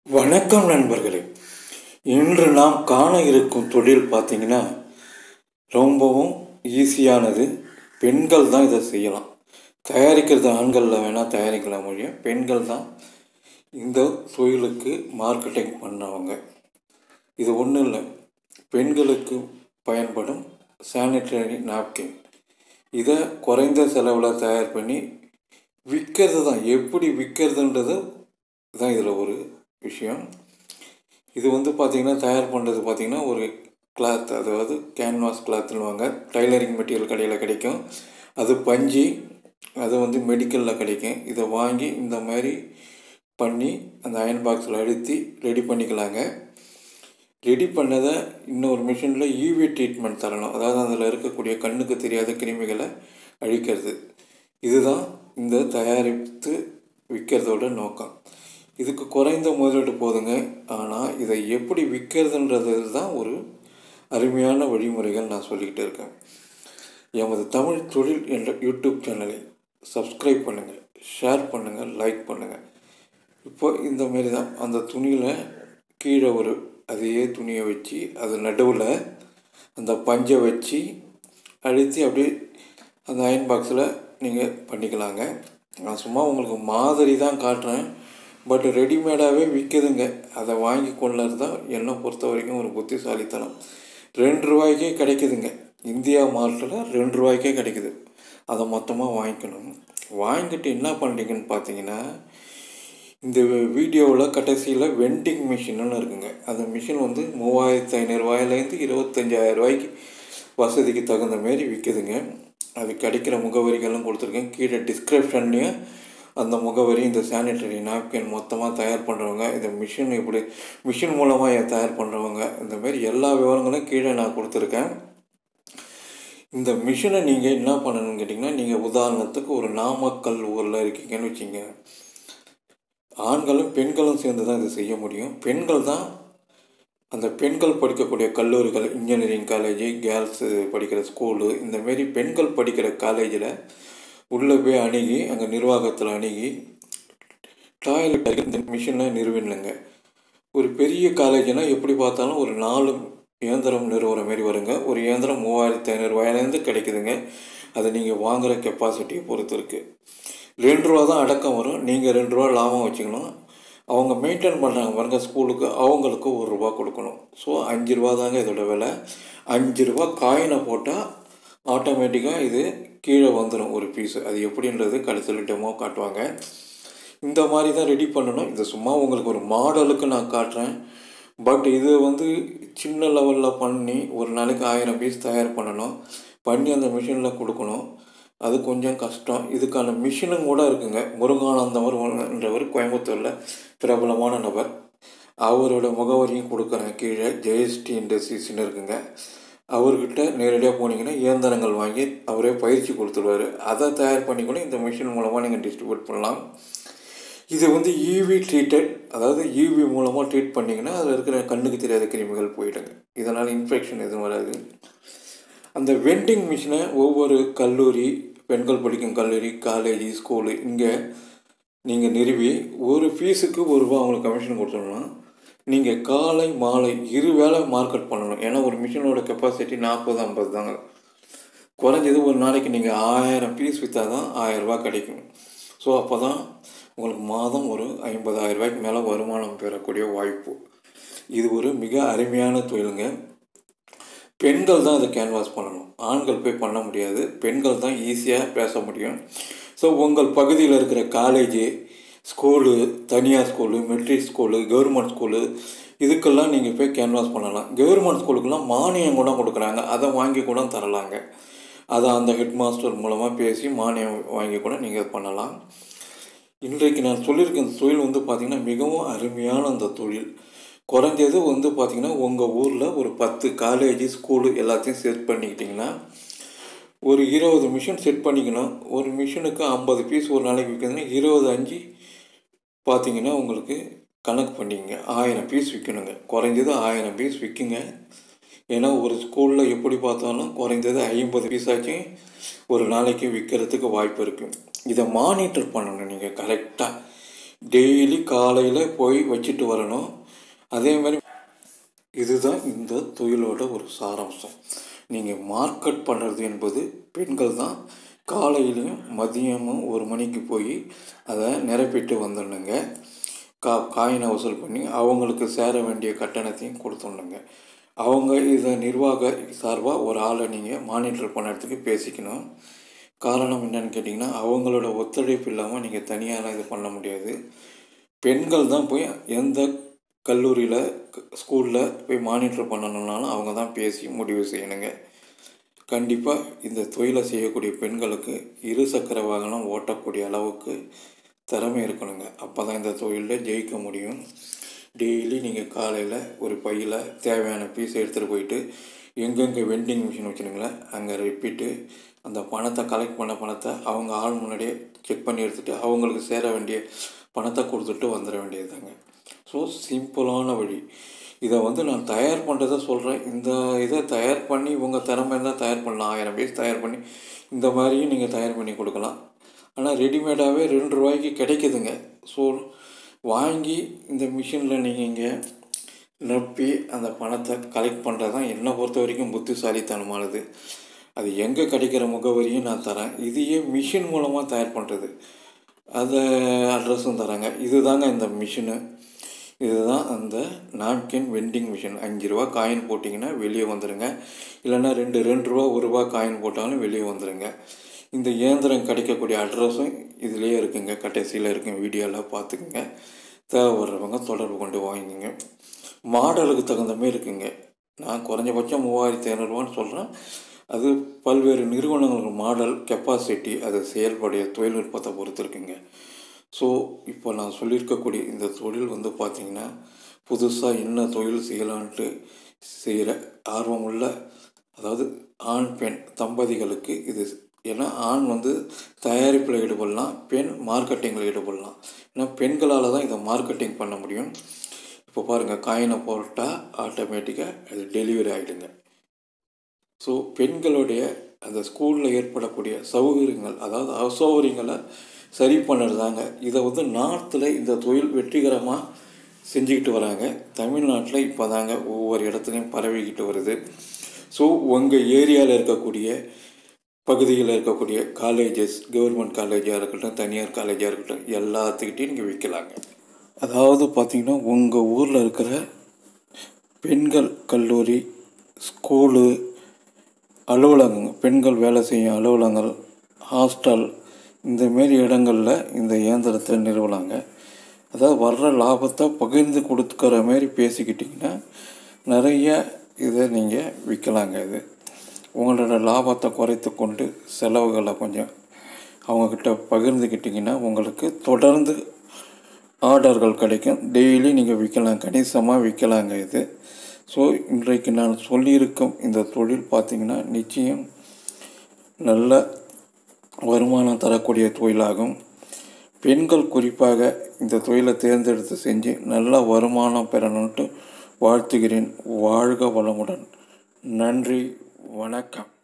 வணக்கம் நண்பர்களே இன்று நாம் காண இருக்கும் தொழில் பார்த்தீங்கன்னா ரொம்பவும் ஈஸியானது பெண்கள் தான் இதை செய்யலாம் தயாரிக்கிறது ஆண்களில் வேணால் தயாரிக்கலாம் மொழியும் பெண்கள் தான் இந்த தொழிலுக்கு மார்க்கெட்டிங் பண்ணவங்க இது ஒன்றும் இல்லை பெண்களுக்கு பயன்படும் சானிட்டரி நாப்கின் இதை குறைந்த செலவில் தயார் பண்ணி விற்கிறது தான் எப்படி விற்கிறதுன்றது தான் இதில் ஒரு விஷயம் இது வந்து பார்த்திங்கன்னா தயார் பண்ணுறது பார்த்திங்கன்னா ஒரு கிளாத் அதாவது கேன்வாஸ் கிளாத்னுவாங்க டைலரிங் மெட்டீரியல் கடையில் கிடைக்கும் அது பஞ்சு அது வந்து மெடிக்கலில் கிடைக்கும் இதை வாங்கி இந்த மாதிரி பண்ணி அந்த அயன் பாக்ஸில் அழுத்தி ரெடி பண்ணிக்கலாங்க ரெடி பண்ணதை இன்னொரு மிஷினில் யூவி ட்ரீட்மெண்ட் தரணும் அதாவது அதில் இருக்கக்கூடிய கண்ணுக்கு தெரியாத கிருமிகளை அழிக்கிறது இதுதான் இந்த தயாரித்து விற்கிறதோட நோக்கம் இதுக்கு குறைந்த முதலீடு போதுங்க ஆனால் இதை எப்படி விற்கிறதுன்றது தான் ஒரு அருமையான வழிமுறைகள் நான் சொல்லிக்கிட்டு இருக்கேன் எமது தமிழ் தொழில் என்ற யூடியூப் சேனலை சப்ஸ்கிரைப் பண்ணுங்கள் ஷேர் பண்ணுங்கள் லைக் பண்ணுங்கள் இப்போ இந்த மாரி தான் அந்த துணியில் கீழே ஒரு அதையே துணியை வச்சு அது நடுவில் அந்த பஞ்சை வச்சு அழுத்தி அப்படியே அந்த அயன் பாக்ஸில் நீங்கள் பண்ணிக்கலாங்க நான் சும்மா உங்களுக்கு மாதிரி தான் காட்டுறேன் பட் ரெடிமேடாகவே விற்கிதுங்க அதை வாங்கி கொள்ளறது தான் என்னை பொறுத்த வரைக்கும் ஒரு புத்திசாலித்தனம் ரெண்டு ரூபாய்க்கே கிடைக்குதுங்க இந்தியா மார்ட்டில் ரெண்டு ரூபாய்க்கே கிடைக்குது அதை மொத்தமாக வாங்கிக்கணும் வாங்கிட்டு என்ன பண்ணுறீங்கன்னு பார்த்தீங்கன்னா இந்த வீடியோவில் கடைசியில் வெண்டிங் மிஷின்னு இருக்குங்க அந்த மிஷின் வந்து மூவாயிரத்து ஐநூறுரூவாயிலேருந்து இருபத்தஞ்சாயிரம் ரூபாய்க்கு வசதிக்கு தகுந்த மாரி விற்கிதுங்க அது கிடைக்கிற முகவரிகளும் கொடுத்துருக்கேன் கீழே டிஸ்கிரிப்ஷன்லேயும் அந்த முகவரி இந்த சானிட்டரி நாப்கின் மொத்தமாக தயார் பண்ணுறவங்க இந்த மிஷின் இப்படி மிஷின் மூலமாக தயார் பண்ணுறவங்க இந்த மாதிரி எல்லா விவரங்களும் கீழே நான் கொடுத்துருக்கேன் இந்த மிஷினை நீங்கள் என்ன பண்ணணும்னு கேட்டிங்கன்னா நீங்கள் உதாரணத்துக்கு ஒரு நாமக்கல் ஊரில் இருக்கீங்கன்னு வச்சிங்க ஆண்களும் பெண்களும் சேர்ந்து தான் இதை செய்ய முடியும் பெண்கள் தான் அந்த பெண்கள் படிக்கக்கூடிய கல்லூரிகள் இன்ஜினியரிங் காலேஜ் கேர்ள்ஸு படிக்கிற ஸ்கூலு இந்தமாரி பெண்கள் படிக்கிற காலேஜில் உள்ளே போய் அணுகி அங்கே நிர்வாகத்தில் அணுகி டாய்லெட் இந்த மிஷினை நிறுவினுங்க ஒரு பெரிய காலேஜ்னால் எப்படி பார்த்தாலும் ஒரு நாலு இயந்திரம் நிறுவுற மாரி வருங்க ஒரு இயந்திரம் மூவாயிரத்தி ஐநூறுரூவாயிலேருந்து கிடைக்குதுங்க அதை நீங்கள் வாங்குகிற கெப்பாசிட்டியை பொறுத்து இருக்குது ரெண்டு ரூபா தான் அடக்கம் வரும் நீங்கள் ரெண்டு ரூபா லாபம் வச்சுக்கணும் அவங்க மெயின்டைன் பண்ணுறாங்க பாருங்க ஸ்கூலுக்கு அவங்களுக்கு ஒரு ரூபா கொடுக்கணும் ஸோ அஞ்சு ரூபா தாங்க இதோட விலை அஞ்சு ரூபா காயினை போட்டால் ஆட்டோமேட்டிக்காக இது கீழே வந்துடும் ஒரு பீஸு அது எப்படின்றது கடைசியில் டெமோ காட்டுவாங்க இந்த மாதிரி தான் ரெடி பண்ணணும் இது சும்மா உங்களுக்கு ஒரு மாடலுக்கு நான் காட்டுறேன் பட் இது வந்து சின்ன லெவலில் பண்ணி ஒரு நாளைக்கு ஆயிரம் பீஸ் தயார் பண்ணணும் பண்ணி அந்த மிஷினில் கொடுக்கணும் அது கொஞ்சம் கஷ்டம் இதுக்கான மிஷினும் கூட இருக்குங்க முருகானந்தவர் கோயம்புத்தூரில் பிரபலமான நபர் அவரோட முகவரியும் கொடுக்குறேன் கீழே ஜெயஸ்டி இண்டஸ்ட்ரீஸ்னு இருக்குங்க அவர்கிட்ட நேரடியாக போனீங்கன்னா இயந்திரங்கள் வாங்கி அவரே பயிற்சி கொடுத்துருவார் அதை தயார் பண்ணி கூட இந்த மிஷின் மூலமாக நீங்கள் டிஸ்ட்ரிபியூட் பண்ணலாம் இது வந்து ஈவி ட்ரீட்டட் அதாவது ஈவி மூலமாக ட்ரீட் பண்ணிங்கன்னா அதில் இருக்கிற கண்ணுக்கு தெரியாத கிருமிகள் போயிடுங்க இதனால் இன்ஃபெக்ஷன் எதுவும் வராது அந்த வெண்டிங் மிஷினை ஒவ்வொரு கல்லூரி பெண்கள் படிக்கும் கல்லூரி காலேஜ் ஸ்கூலு இங்கே நீங்கள் நிறுவி ஒரு ஃபீஸுக்கு ஒரு ரூபா அவங்களுக்கு கமிஷன் கொடுத்தோம்னா நீங்கள் காலை மாலை இரு வேளை மார்க்கெட் பண்ணணும் ஏன்னா ஒரு மிஷினோட கெப்பாசிட்டி நாற்பது ஐம்பது தாங்க குறைஞ்சது ஒரு நாளைக்கு நீங்கள் ஆயிரம் பீஸ் விற்றா தான் ஆயரூபா கிடைக்கும் ஸோ அப்போ தான் உங்களுக்கு மாதம் ஒரு ஐம்பதாயிரம் ரூபாய்க்கு மேலே வருமானம் பெறக்கூடிய வாய்ப்பு இது ஒரு மிக அருமையான தொழிலுங்க பெண்கள் தான் அதை கேன்வாஸ் பண்ணணும் ஆண்கள் போய் பண்ண முடியாது பெண்கள் தான் ஈஸியாக பேச முடியும் ஸோ உங்கள் பகுதியில் இருக்கிற காலேஜு ஸ்கூலு தனியார் school matric school government school இதுக்கெல்லாம் நீங்கள் போய் கேன்வாஸ் பண்ணலாம் கவர்மெண்ட் ஸ்கூலுக்கெல்லாம் மானியம் கூட கொடுக்குறாங்க அதை வாங்கி கூட தரலாங்க அதை அந்த ஹெட் மாஸ்டர் மூலமாக பேசி மானியம் வாங்கி கூட நீங்கள் பண்ணலாம் இன்றைக்கு நான் சொல்லியிருக்க இந்த தொழில் வந்து பார்த்திங்கன்னா மிகவும் அருமையான அந்த தொழில் குறைஞ்சது வந்து பார்த்திங்கன்னா உங்கள் ஊரில் ஒரு பத்து காலேஜ் ஸ்கூலு எல்லாத்தையும் செட் பண்ணிக்கிட்டிங்கன்னா ஒரு இருபது மிஷின் செட் பண்ணிக்கணும் ஒரு மிஷினுக்கு ஐம்பது பீஸ் ஒரு நாளைக்கு விற்கிறதுனா இருபது அஞ்சு பார்த்தீங்கன்னா உங்களுக்கு கணக்கு பண்ணிக்கங்க ஆயிரம் பீஸ் விற்கணுங்க குறைஞ்சது ஆயிரம் பீஸ் விற்குங்க ஏன்னா ஒரு ஸ்கூலில் எப்படி பார்த்தாலும் குறைஞ்சது ஐம்பது பீஸ் ஆச்சும் ஒரு நாளைக்கு விற்கிறதுக்கு வாய்ப்பு இருக்குது இதை மானிட்டர் பண்ணணும் நீங்கள் கரெக்டாக டெய்லி காலையில் போய் வச்சுட்டு வரணும் அதே மாதிரி இதுதான் இந்த தொழிலோட ஒரு சாராம்சம் நீங்கள் மார்க்கெட் பண்ணுறது என்பது பெண்கள் தான் காலையிலையும் மதியமும் ஒரு மணிக்கு போய் அதை நிரப்பிட்டு வந்துடணுங்க கா காயினை வசூல் பண்ணி அவங்களுக்கு சேர வேண்டிய கட்டணத்தையும் கொடுத்துடணுங்க அவங்க இதை நிர்வாக சார்பாக ஒரு ஆளை நீங்கள் மானிட்டர் பண்ணுறதுக்கு பேசிக்கணும் காரணம் என்னன்னு கேட்டிங்கன்னா அவங்களோட ஒத்துழைப்பு இல்லாமல் நீங்கள் தனியாலாம் இது பண்ண முடியாது பெண்கள் தான் போய் எந்த கல்லூரியில் ஸ்கூலில் போய் மானிட்டர் பண்ணணுன்னாலும் அவங்க தான் பேசி முடிவு செய்யணுங்க கண்டிப்பாக இந்த தொழிலை செய்யக்கூடிய பெண்களுக்கு இரு சக்கர வாகனம் ஓட்டக்கூடிய அளவுக்கு திறமை இருக்கணுங்க அப்போ தான் இந்த தொழிலில் ஜெயிக்க முடியும் டெய்லி நீங்கள் காலையில் ஒரு பையில் தேவையான பீஸ் எடுத்துகிட்டு போயிட்டு எங்கெங்கே வெண்டிங் மிஷின் வச்சுருங்களே அங்கே ரிப்பீட்டு அந்த பணத்தை கலெக்ட் பண்ண பணத்தை அவங்க ஆள் முன்னாடியே செக் பண்ணி எடுத்துகிட்டு அவங்களுக்கு சேர வேண்டிய பணத்தை கொடுத்துட்டு வந்துட வேண்டியதுதாங்க ஸோ சிம்பிளான வழி இதை வந்து நான் தயார் பண்ணுறதை சொல்கிறேன் இந்த இதை தயார் பண்ணி உங்கள் திறமை இருந்தால் தயார் பண்ணலாம் ஆயிரம் பேர் தயார் பண்ணி இந்த மாதிரியும் நீங்கள் தயார் பண்ணி கொடுக்கலாம் ஆனால் ரெடிமேடாகவே ரெண்டு ரூபாய்க்கு கிடைக்குதுங்க ஸோ வாங்கி இந்த மிஷினில் நீங்கள் இங்கே நிரப்பி அந்த பணத்தை கலெக்ட் பண்ணுறது தான் என்னை பொறுத்த வரைக்கும் புத்திசாலித்தனமானது அது எங்கே கிடைக்கிற முகவரியும் நான் தரேன் இதையே மிஷின் மூலமாக தயார் பண்ணுறது அதை அட்ரஸும் தராங்க இதுதாங்க இந்த மிஷினு இதுதான் அந்த நாப்கின் வெண்டிங் மிஷின் அஞ்சு ரூபா காயின் போட்டிங்கன்னா வெளியே வந்துடுங்க இல்லைன்னா ரெண்டு ரெண்டு ரூபா ஒரு ரூபா காயின் போட்டாலும் வெளியே வந்துடுங்க இந்த இயந்திரம் கிடைக்கக்கூடிய அட்ரஸும் இதுலேயே இருக்குங்க கடைசியில் இருக்கும் வீடியோவில் பார்த்துக்குங்க தேவைப்படுறவங்க தொடர்பு கொண்டு வாங்கிங்க மாடலுக்கு தகுந்த மாதிரி இருக்குங்க நான் குறைஞ்சபட்சம் மூவாயிரத்தி இரநூறுவான்னு சொல்கிறேன் அது பல்வேறு நிறுவனங்கள் மாடல் கெப்பாசிட்டி அது செயல்படைய தொழில்நுட்பத்தை பொறுத்து இருக்குங்க ஸோ இப்போ நான் சொல்லியிருக்கக்கூடிய இந்த தொழில் வந்து பார்த்திங்கன்னா புதுசாக என்ன தொழில் செய்யலான்ட்டு செய்கிற ஆர்வமுள்ள அதாவது ஆண் பெண் தம்பதிகளுக்கு இது ஏன்னா ஆண் வந்து தயாரிப்பில் ஈடுபடலாம் பெண் மார்க்கெட்டிங்கில் ஈடுபடலாம் ஏன்னா பெண்களால் தான் இதை மார்க்கெட்டிங் பண்ண முடியும் இப்போ பாருங்கள் காயினை போட்டால் ஆட்டோமேட்டிக்காக அது டெலிவரி ஆகிடுங்க ஸோ பெண்களுடைய அந்த ஸ்கூலில் ஏற்படக்கூடிய சௌகரியங்கள் அதாவது அசௌகரியங்களை சரி பண்ணுறது தாங்க இதை வந்து நார்த்தில் இந்த தொழில் வெற்றிகரமாக செஞ்சுக்கிட்டு வராங்க தமிழ்நாட்டில் இப்போ தாங்க ஒவ்வொரு இடத்துலையும் பரவிக்கிட்டு வருது ஸோ உங்கள் ஏரியாவில் இருக்கக்கூடிய பகுதியில் இருக்கக்கூடிய காலேஜஸ் கவர்மெண்ட் காலேஜாக இருக்கட்டும் தனியார் காலேஜாக இருக்கட்டும் எல்லாத்துக்கிட்டையும் நீங்கள் விற்கலாங்க அதாவது பார்த்திங்கன்னா உங்கள் ஊரில் இருக்கிற பெண்கள் கல்லூரி ஸ்கூலு அலுவலகங்கள் பெண்கள் வேலை செய்யும் அலுவலகங்கள் ஹாஸ்டல் இந்தமாரி இடங்களில் இந்த இயந்திரத்தை நிறுவலாங்க அதாவது வர்ற லாபத்தை பகிர்ந்து கொடுக்குற மாதிரி பேசிக்கிட்டிங்கன்னா நிறைய இதை நீங்கள் விற்கலாங்க இது உங்களோட லாபத்தை குறைத்து கொண்டு செலவுகளை கொஞ்சம் அவங்கக்கிட்ட பகிர்ந்துக்கிட்டிங்கன்னா உங்களுக்கு தொடர்ந்து ஆர்டர்கள் கிடைக்கும் டெய்லி நீங்கள் விற்கலாம் கணிசமாக விற்கலாங்க இது ஸோ இன்றைக்கு நான் சொல்லியிருக்கும் இந்த தொழில் பார்த்திங்கன்னா நிச்சயம் நல்ல வருமானம் தரக்கூடிய தொழிலாகும் பெண்கள் குறிப்பாக இந்த தொழிலை தேர்ந்தெடுத்து செஞ்சு நல்ல வருமானம் பெறணுன்ட்டு வாழ்த்துகிறேன் வாழ்க வளமுடன் நன்றி வணக்கம்